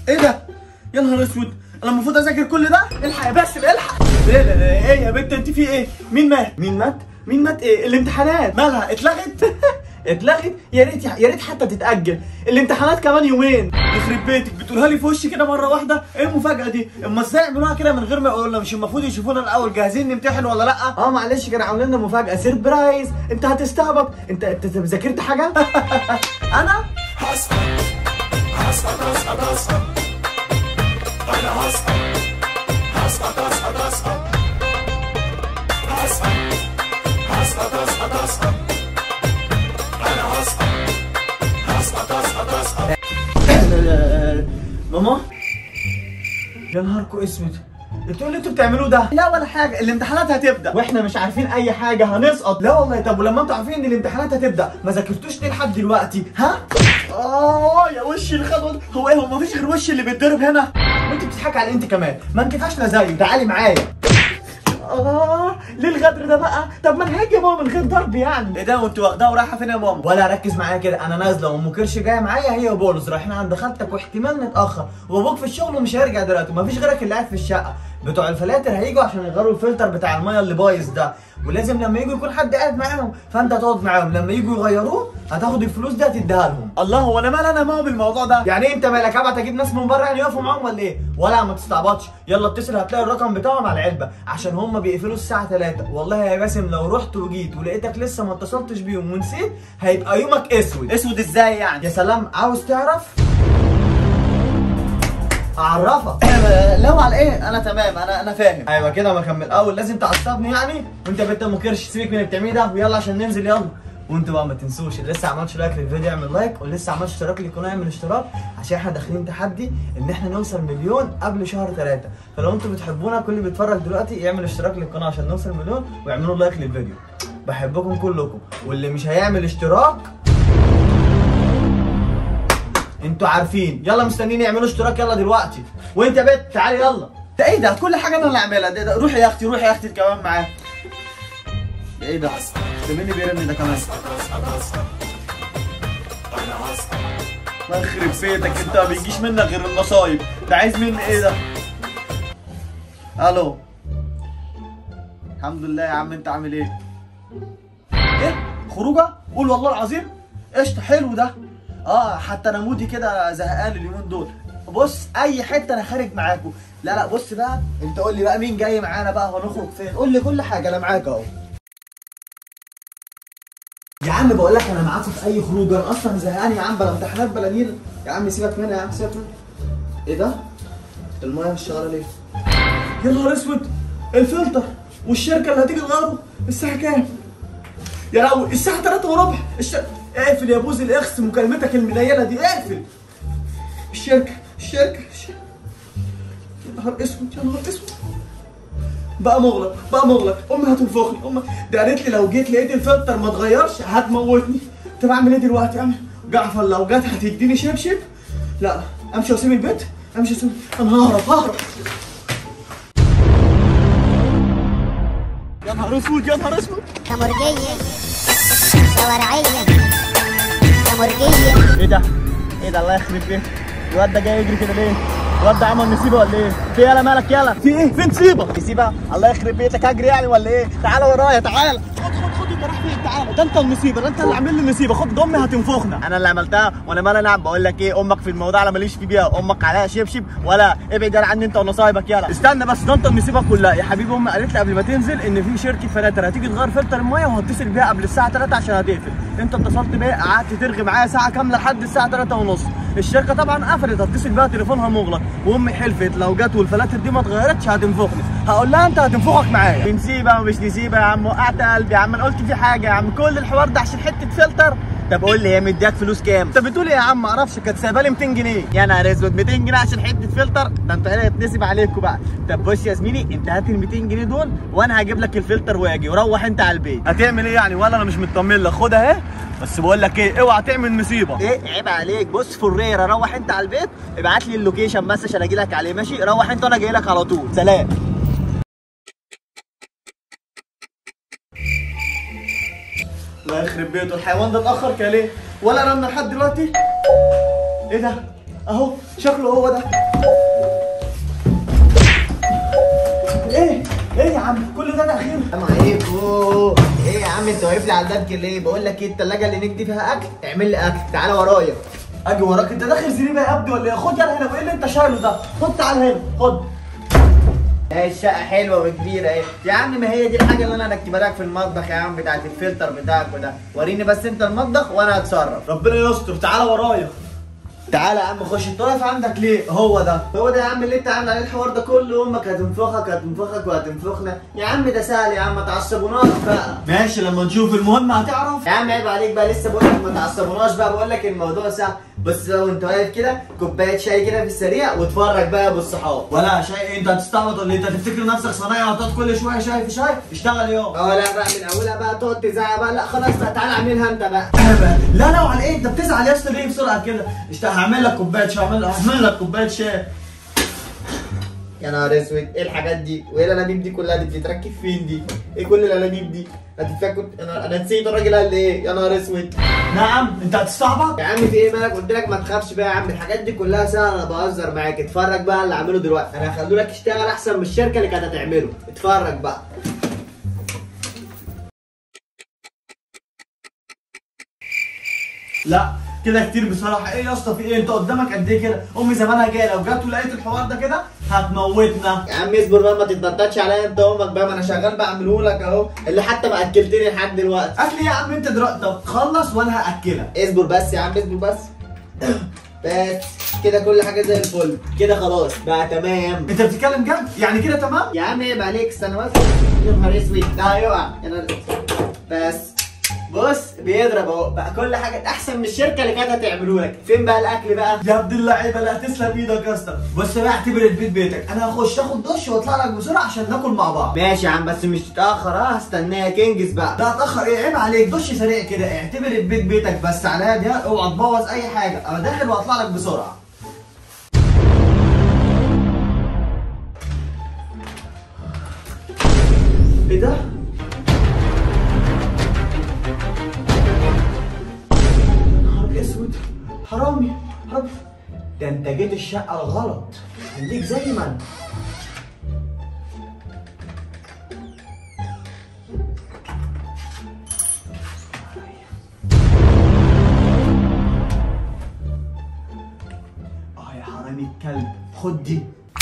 ايه ده يا نهار اسود انا المفروض اذاكر كل ده الحق يا باسم الحق لا لا لا ايه يا بنت انت في ايه مين مات مين مات مين مات ايه الامتحانات مالها اتلغت اتلغت يا ريت يا ريت حتى تتاجل الامتحانات كمان يومين يخرب بيتك بتقولها لي في وشي كده مره واحده ايه المفاجاه دي اما ازاي يعملوها كده من غير ما يقولوا لنا مش المفروض يشوفونا الاول جاهزين نمتحن ولا لا اه معلش كانوا عاملين لنا مفاجاه سيربرايز انت هتستعبط انت انت ذاكرت حاجه انا ماما يا نهاركم اسود انتوا اللي انتوا بتعملوه ده لا ولا حاجه الامتحانات هتبدا واحنا مش عارفين اي حاجه هنسقط لا والله طب ولما انتوا عارفين ان الامتحانات هتبدا ما ذاكرتوش ليه لحد دلوقتي ها اه يا وشي الخضوه ده. هو ايه هو مفيش غير وشي اللي بيتضرب هنا وانت بتضحكي على انت كمان ما انت فاشله زيه تعالي معايا اه ليه الغدر ده بقى؟ طب ما نهاجي يا ماما من غير ضرب يعني ايه ده وانت واخداها ورايحه فين يا ماما؟ ولا ركز معايا كده انا نازله وام كرش جايه معايا هي وبولس رايحين عند خالتك واحتمال نتاخر وابوك في الشغل ومش هيرجع دلوقتي ومفيش غيرك اللي قاعد في الشقه بتوع الفلاتر هيجوا عشان يغيروا الفلتر بتاع الميه اللي بايظ ده ولازم لما يجوا يكون حد قاعد معاهم فانت هتقعد معاهم لما يجوا يغيروه هتاخد الفلوس دي هتديها لهم الله هو انا مال انا ما بالموضوع ده يعني إيه انت مالك ابعت اجيب ناس من بره يعني يقفوا معاهم ولا ايه ولا ما تستعبطش يلا اتصل هتلاقي الرقم بتاعهم على العلبه عشان هم بيقفلوا الساعه 3 والله يا باسم لو رحت وجيت ولقيتك لسه ما اتصلتش بيهم ونسيت هيبقى يومك اسود اسود ازاي يعني يا سلام عاوز تعرف اعرفك لا على ايه انا تمام انا انا فاهم ايوه كده ما اكمل اول لازم تعصبني يعني وانت يا بنت ام كرش سيبك من اللي بتعمليه ده ويلا عشان ننزل يلا وانتوا بقى ما تنسوش اللي لسه عملش لايك للفيديو اعمل لايك واللي لسه عملش اشتراك للقناه اعمل اشتراك عشان احنا داخلين تحدي ان احنا نوصل مليون قبل شهر ثلاثة فلو انتوا بتحبونا كل اللي بيتفرج دلوقتي يعمل اشتراك للقناه عشان نوصل مليون ويعملوا لايك للفيديو بحبكم كلكم واللي مش هيعمل اشتراك انتوا عارفين يلا مستنيين يعملوا اشتراك يلا دلوقتي وانت يا بنت تعالي يلا ده ايه ده كل حاجه انا اللي اعملها ده, ده روحي يا اختي روحي يا اختي كمان معاه ده ايه ده ده مين اللي بيرن ده كمان الله يخرب بيتك انت ما بيجيش منك غير النصايب ده عايز مني ايه ده الو الحمد لله يا عم انت عامل ايه ايه خروجه قول والله العظيم قشطه حلو ده اه حتى انا مودي كده زهقان اليومين دول بص اي حته انا خارج معاكم لا لا بص بقى انت قول لي بقى مين جاي معانا بقى هنخرج فين قول لي كل حاجه انا معاك اهو يا عم بقول لك انا معاكم في اي خروج انا اصلا زهقان يا عم بلا امتحانات بلا نيل يا عم سيبك منها يا عم سيبك منها ايه ده المايه مش شغاله ليه يا نهار اسود الفلتر والشركه اللي هتيجي تغيره الساعه كام يا لهوي الساعه 3 وربع الش... اقفل يا بوز الاخس مكالمتك المنيله دي اقفل الشركه الشركه الشركه يا نهار اسود يا نهار اسود بقى مغلق بقى مغلق امي هتنفخني امي ده قالت لي لو جيت لقيت الفلتر ما اتغيرش هتموتني طب اعمل ايه دلوقتي اعمل جعفر لو جت هتديني شبشب لا امشي واسيب البيت امشي واسيب انا ههرب ههرب يا نهار اسود يا نهار اسود كمرجية شوارعية كمرجية ايه ده؟ ايه ده الله يخرب بيتك الواد ده جاي يجري كده ليه؟ الواد ده عمل نسيبه ولا ايه؟ في يالا مالك يالا؟ في ايه؟ في نسيبه؟ نسيبه؟ الله يخرب بيتك اجري يعني ولا ايه؟ تعالى ورايا تعالى خد خد خد انت رايح فين تعالى ده انت النسيبه ده انت اللي عامل لي النسيبه خد امي هتنفخنا انا اللي عملتها وانا مال انا بقول لك ايه امك في الموضوع انا ماليش فيه بيها امك عليها شبشب ولا ابعد يالا عني انت ونصايبك يالا استنى بس ده انت النسيبه كلها يا حبيبي امي قالت لي قبل ما تنزل ان في شركه فلاتر هتيجي تغير فلتر الميه وهتصل بيها قبل الساعه 3 عشان هتقفل انت اتصلت بيا قعدت ترغي معايا ساعه كامله لحد الساعه 3 ونص الشركه طبعا قفلت هتصل بيها تليفونها مغلق وامي حلفت لو جت والفلاتر دي ما اتغيرتش هتنفخني هقول لها انت هتنفخك معايا نسيبه ومش نسيبه يا عم وقعت قلبي يا عم انا قلت في حاجه يا عم كل الحوار ده عشان حته فلتر طب قول لي هي مدياك فلوس كام؟ انت بتقول ايه يا عم ما اعرفش كانت سايبه لي 200 جنيه يا نهار اسود 200 جنيه عشان حته فلتر ده انت هنا هتنسب عليكم بقى طب بص يا زميلي انت هات ال 200 جنيه دول وانا هجيب لك الفلتر واجي وروح انت على البيت هتعمل ايه يعني ولا انا مش مطمن لك خد اهي بس بقول لك ايه اوعى تعمل مصيبه ايه عيب عليك بص فريره روح انت على البيت ابعت لي اللوكيشن بس عشان اجي لك عليه ماشي روح انت وانا جاي لك على طول سلام الله يخرب بيته الحيوان ده اتاخر كده ليه ولا رن لحد دلوقتي ايه ده اهو شكله هو ده ايه ايه يا عم كل ده تاخير السلام عليكم ايه يا عم انت واقف لي على الباب كده ليه بقول لك ايه الثلاجه اللي نجدي فيها اكل اعمل لي اكل تعالى ورايا اجي وراك انت داخل زريبه يا ابني ولا ايه خد يلا هنا وايه اللي انت شايله ده خد تعال هنا خد اهي الشقه حلوه وكبيره اهي يا عم ما هي دي الحاجه اللي انا هركبها لك في المطبخ يا عم بتاعت الفلتر بتاعك وده وريني بس انت المطبخ وانا هتصرف ربنا يستر تعال ورايا تعالى يا عم خش انت واقف عندك ليه هو ده هو ده يا عم اللي انت عامل عليه الحوار ده كله امك هتنفخك هتنفخك وهتنفخنا يا عم ده سهل يا عم ما تعصبوناش بقى ماشي لما نشوف المهم هتعرف يا عم عيب عليك بقى لسه بقول لك ما تعصبوناش بقى بقول لك الموضوع سهل بس لو انت واقف كده كوبايه شاي كده في السريع واتفرج بقى بالصحاب ولا شيء إيه، انت هتستعبط ولا إيه؟ انت تفتكر نفسك صنايعي هتقعد كل شويه شاي في شاي اشتغل يوم اه لا بقى من اولها بقى تقعد تزعق بقى لا خلاص بقى تعالى اعملها انت بقى لا لا وعلى ايه انت بتزعل يا اسطى ليه بسرعه كده اشت- هعمل لك كوبايه شاي هعمل هعمل لك كوبايه شاي يا نهار اسود ايه الحاجات دي وايه الانابيب دي كلها دي بتتركب فين دي ايه كل الانابيب دي هتتفك كنت انا انا نسيت الراجل قال لي ايه يا نهار اسود نعم انت هتستعبط يا عم في ايه مالك قلت لك ما تخافش بقى يا عم الحاجات دي كلها سهله انا بهزر معاك اتفرج بقى اللي اعمله دلوقتي انا هخليه لك يشتغل احسن من الشركه اللي كانت هتعمله اتفرج بقى لا كده كتير بصراحه ايه يا اسطى في ايه انت قدامك قد ايه كده امي زمانها جايه لو جت ولقيت الحوار ده كده هتموتنا يا عم اصبر بقى ما تتنططش عليا انت امك بقى ما انا شغال بعمله لك اهو اللي حتى ما اكلتني لحد دلوقتي اكل ايه يا عم انت دلوقتي طب خلص وانا هاكلك اصبر بس يا عم اصبر بس بس كده كل حاجه زي الفل كده خلاص بقى تمام انت بتتكلم جد يعني كده تمام يا عم عيب عليك استنى بس يا نهار اسود ده هيقع يا نهار أسود. بس بص بيضرب اهو بقى كل حاجه احسن من الشركه اللي كانت هتعمله لك فين بقى الاكل بقى يا عبد اللعيبه لا تسلم ايدك يا اسطى بص بقى اعتبر البيت بيتك انا هخش اخد دش واطلع لك بسرعه عشان ناكل مع بعض ماشي يا عم بس مش تتاخر اه هستناك انجز بقى ده اتاخر ايه عيب عليك دش سريع كده اعتبر البيت بيتك بس على دي اوعى تبوظ اي حاجه انا داخل واطلع لك بسرعه ايه ده؟ يا نهار اسود حرامي حرامي ده انت جيت الشقه الغلط خليك زي ما انت اه يا حرامي الكلب خد دي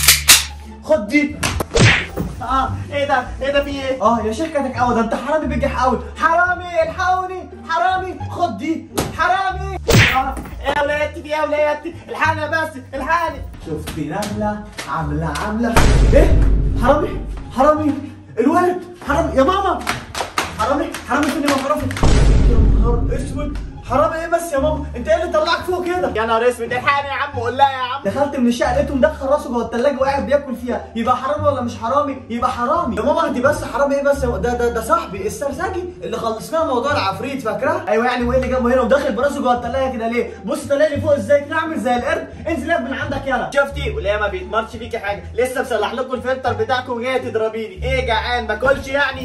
خد دي اه ايه ده ايه ده في ايه اه يا شركتك قوي ده انت حرامي بيجح قوي حرامي الحقوني حرامي خد دي حرامي آه، يا ولادتي في يا ولادتي الحقني بس الحقني شفت نملة عاملة عاملة ايه حرامي حرامي الولد حرامي يا ماما حرامي حرامي فين يا ماما حرامي يا نهار اسود حرامي ايه بس يا ماما انت ايه اللي طلعك فوق كده يا نهار اسود الحقني يا عم قول لها يا عم دخلت من الشقه لقيته مدخل راسه جوه الثلاجه وقاعد بياكل فيها يبقى حرامي ولا مش حرامي يبقى حرامي يا ماما انت بس حرامي ايه بس ده ده ده صاحبي السرسجي اللي خلصناه موضوع العفريت فاكراه ايوه يعني وايه اللي جابه هنا وداخل براسه جوه الثلاجه كده ليه بص طالع لي فوق ازاي كده عامل زي القرد انزل يا من عندك يلا شفتي وليه ما بيتمرش فيكي حاجه لسه مصلح لكم الفلتر بتاعكم وجايه تضربيني ايه جعان باكلش يعني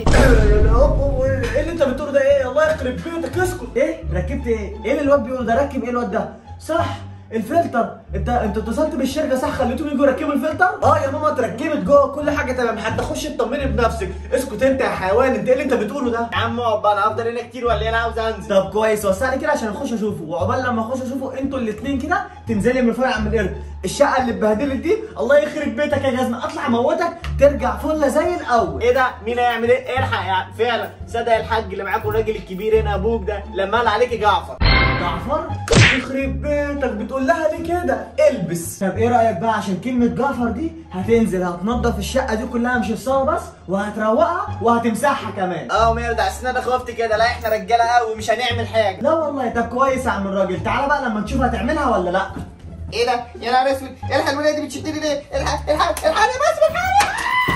ايه اللي انت بتقوله ده ايه الله يخرب بيتك اسكت ايه ركبت ايه ايه اللي الواد بيقوله ده ركب ايه الواد ده صح الفلتر انت انت اتصلت بالشركه صح خليتهم يجوا يركبوا الفلتر اه يا ماما اتركبت جوه كل حاجه تمام حتى خش اطمني بنفسك اسكت انت يا حيوان انت ايه اللي انت بتقوله ده يا عم اقعد بقى انا هفضل هنا كتير ولا إيه؟ انا عاوز انزل طب كويس وسعني كده عشان اخش اشوفه وعقبال لما اخش اشوفه انتوا الاثنين كده تنزلي من فوق يا عم القرد الشقه اللي اتبهدلت دي الله يخرب بيتك يا جزمه اطلع اموتك ترجع فله زي الاول ايه ده مين هيعمل ايه الحق يعني فعلا صدق الحاج اللي معاكم الراجل الكبير هنا ابوك ده لما قال عليك جعفر جعفر يخرب بيتك بتقول لها ليه كده البس طب ايه رايك بقى عشان كلمه جعفر دي هتنزل هتنضف الشقه دي كلها مش الصاله بس وهتروقها وهتمسحها كمان اه ومرضى عشان انا خفت كده لا احنا رجاله قوي مش هنعمل حاجه لا والله طب كويس يا عم الراجل تعالى بقى لما نشوف هتعملها ولا لا ايه ده يا نهار اسود الحق الولاد دي بتشدني ليه الحق الحق الحقني بس الحقني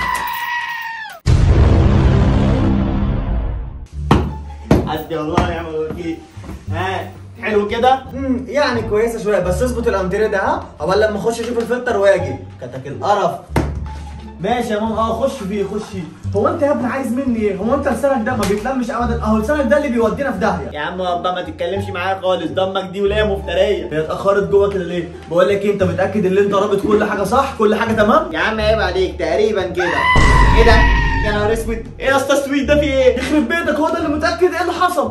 حسبي الله ونعم الوكيل ها حلو كده امم يعني كويسه شويه بس اظبط الامتير ده ها اول لما اخش اشوف الفلتر واجي كتك القرف ماشي يا ماما اه خش فيه خش فيه هو انت يا ابني عايز مني ايه هو انت لسانك ده ما بيتلمش ابدا اهو لسانك ده اللي بيودينا في داهيه يا عم بابا ما تتكلمش معايا خالص دمك دي ولايه مفتريه هي اتاخرت جوه كده ليه بقول لك ايه انت متاكد ان انت رابط كل حاجه صح كل حاجه تمام يا عم عيب عليك تقريبا كده ايه ده يا نهار اسود ايه يا اسطى سويت ده في ايه يخرب بيتك هو ده اللي متاكد ايه اللي حصل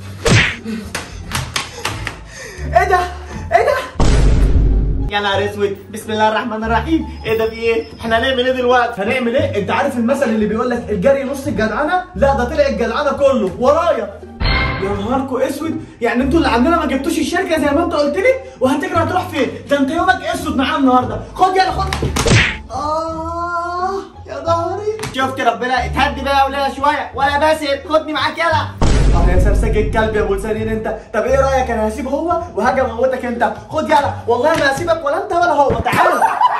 ايه ده ايه ده يا نهار اسود بسم الله الرحمن الرحيم ايه ده في ايه احنا هنعمل ايه دلوقتي هنعمل ايه انت عارف المثل اللي بيقول لك الجري نص الجدعنه لا ده طلع الجدعنه كله ورايا يا نهاركو اسود يعني انتوا اللي عندنا ما جبتوش الشركه زي ما انت قلت لي وهتجري هتروح فين ده انت يومك اسود معايا النهارده خد يلا خد اه يا ظهري شفت ربنا اتهدي بقى يا ولاد شويه ولا باسل خدني معاك يلا اه يا سرسج الكلب يا ابو لسانين انت طب ايه رايك انا هسيب هو وهاجي اموتك انت خد يلا والله ما هسيبك ولا انت ولا هو تعال